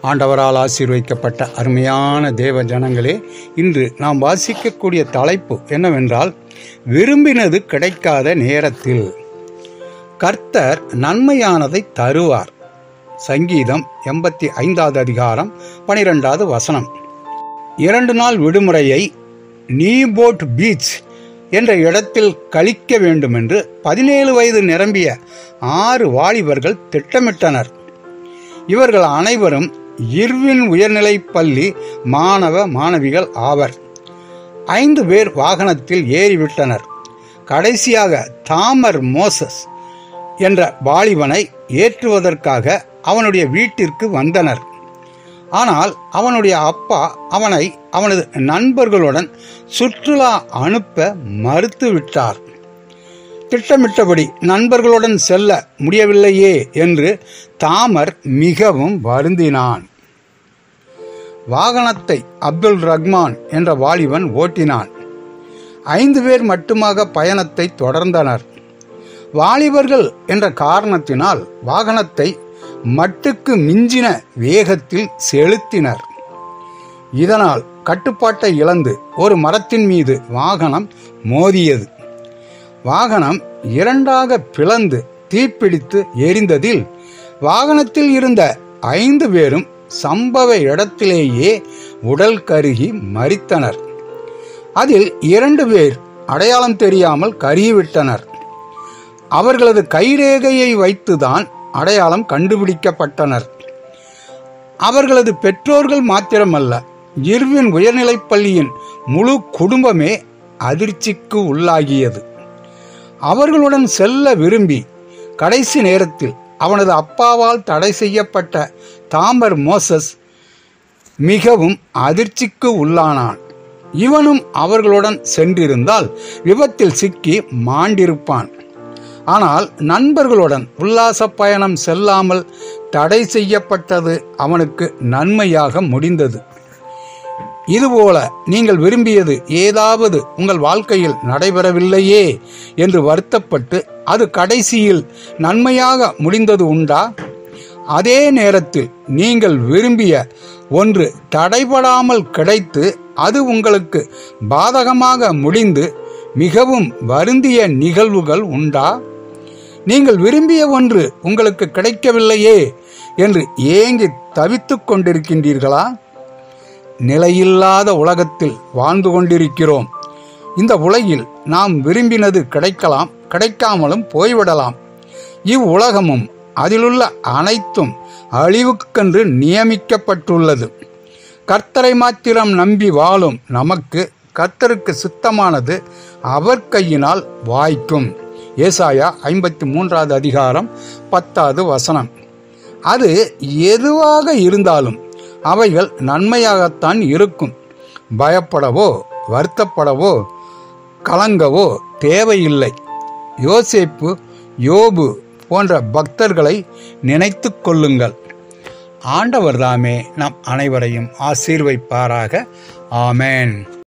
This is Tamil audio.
ஆண்டவரால் ஆசீர்வதிக்கப்பட்ட அருமையான தேவ ஜனங்களே இன்று நாம் வாசிக்கக்கூடிய தலைப்பு என்னவென்றால் விரும்பினது கிடைக்காத நேரத்தில் கர்த்தர் நன்மையானதை தருவார் சங்கீதம் எண்பத்தி ஐந்தாவது அதிகாரம் பனிரெண்டாவது வசனம் இரண்டு நாள் விடுமுறையை நீபோட் பீச் என்ற இடத்தில் கழிக்க வேண்டும் என்று பதினேழு வயது நிரம்பிய ஆறு வாலிபர்கள் திட்டமிட்டனர் இவர்கள் அனைவரும் இர்வின் உயர்நிலைப் பள்ளி மாணவ மாணவிகள் ஆவர் ஐந்து பேர் வாகனத்தில் ஏறிவிட்டனர் கடைசியாக தாமர் மோசஸ் என்ற வாலிபனை ஏற்றுவதற்காக அவனுடைய வீட்டிற்கு வந்தனர் ஆனால் அவனுடைய அப்பா அவனை அவனது நண்பர்களுடன் சுற்றுலா அனுப்ப மறுத்துவிட்டார் திட்டமிட்டபடி நண்பர்களுடன் செல்ல முடியவில்லையே என்று தாமர் மிகவும் வருந்தினான் வாகனத்தை அப்துல் ரஹ்மான் என்ற வாலிபன் ஓட்டினான் ஐந்து பேர் மட்டுமாக பயணத்தை தொடர்ந்தனர் வாலிபர்கள் என்ற காரணத்தினால் வாகனத்தை மட்டுக்கு மிஞ்சின வேகத்தில் செலுத்தினர் இதனால் கட்டுப்பாட்டை இழந்து ஒரு மரத்தின் மீது வாகனம் மோதியது வாகனம் இரண்டாக பிளந்து தீப்பிடித்து எரிந்ததில் வாகனத்தில் இருந்த ஐந்து பேரும் சம்பவ இடத்திலேயே உடல் கருகி மரித்தனர் அதில் இரண்டு பேர் அடையாளம் தெரியாமல் கருகிவிட்டனர் அவர்களது கைரேகையை வைத்துதான் அடையாளம் கண்டுபிடிக்கப்பட்டனர் அவர்களது பெற்றோர்கள் மாத்திரமல்ல இர்வின் உயர்நிலைப் பள்ளியின் முழு குடும்பமே அதிர்ச்சிக்கு உள்ளாகியது அவர்களுடன் செல்ல விரும்பி கடைசி நேரத்தில் அவனது அப்பாவால் தடை செய்யப்பட்ட தாமர் மோசஸ் மிகவும் அதிர்ச்சிக்கு உள்ளானான் இவனும் அவர்களுடன் சென்றிருந்தால் விபத்தில் சிக்கி மாண்டிருப்பான் ஆனால் நண்பர்களுடன் உல்லாச பயணம் செல்லாமல் தடை செய்யப்பட்டது அவனுக்கு நன்மையாக முடிந்தது இதுபோல நீங்கள் விரும்பியது ஏதாவது உங்கள் வாழ்க்கையில் நடைபெறவில்லையே என்று வருத்தப்பட்டு அது கடைசியில் நன்மையாக முடிந்தது உண்டா அதே நேரத்தில் நீங்கள் விரும்பிய ஒன்று தடைபடாமல் கிடைத்து அது உங்களுக்கு பாதகமாக முடிந்து மிகவும் வருந்திய நிகழ்வுகள் உண்டா நீங்கள் விரும்பிய ஒன்று உங்களுக்கு கிடைக்கவில்லையே என்று ஏங்கி தவித்துக் கொண்டிருக்கின்றீர்களா நிலையில்லாத உலகத்தில் வாழ்ந்து கொண்டிருக்கிறோம் இந்த உலகில் நாம் விரும்பினது கிடைக்கலாம் கிடைக்காமலும் போய்விடலாம் இவ்வுலகமும் அதிலுள்ள அனைத்தும் அழிவுக்கென்று நியமிக்கப்பட்டுள்ளது கர்த்தரை மாத்திரம் நம்பி வாழும் நமக்கு கர்த்தருக்கு சித்தமானது அவர் கையினால் வாய்க்கும் ஏசாயா ஐம்பத்தி மூன்றாவது அதிகாரம் பத்தாவது வசனம் அது எதுவாக இருந்தாலும் அவைகள் நன்மையாகத்தான் இருக்கும் பயப்படவோ வருத்தப்படவோ கலங்கவோ தேவையில்லை யோசேப்பு யோபு போன்ற பக்தர்களை நினைத்து கொள்ளுங்கள் ஆண்டவர் தாமே நம் அனைவரையும் ஆசீர்வைப்பாராக ஆமேன்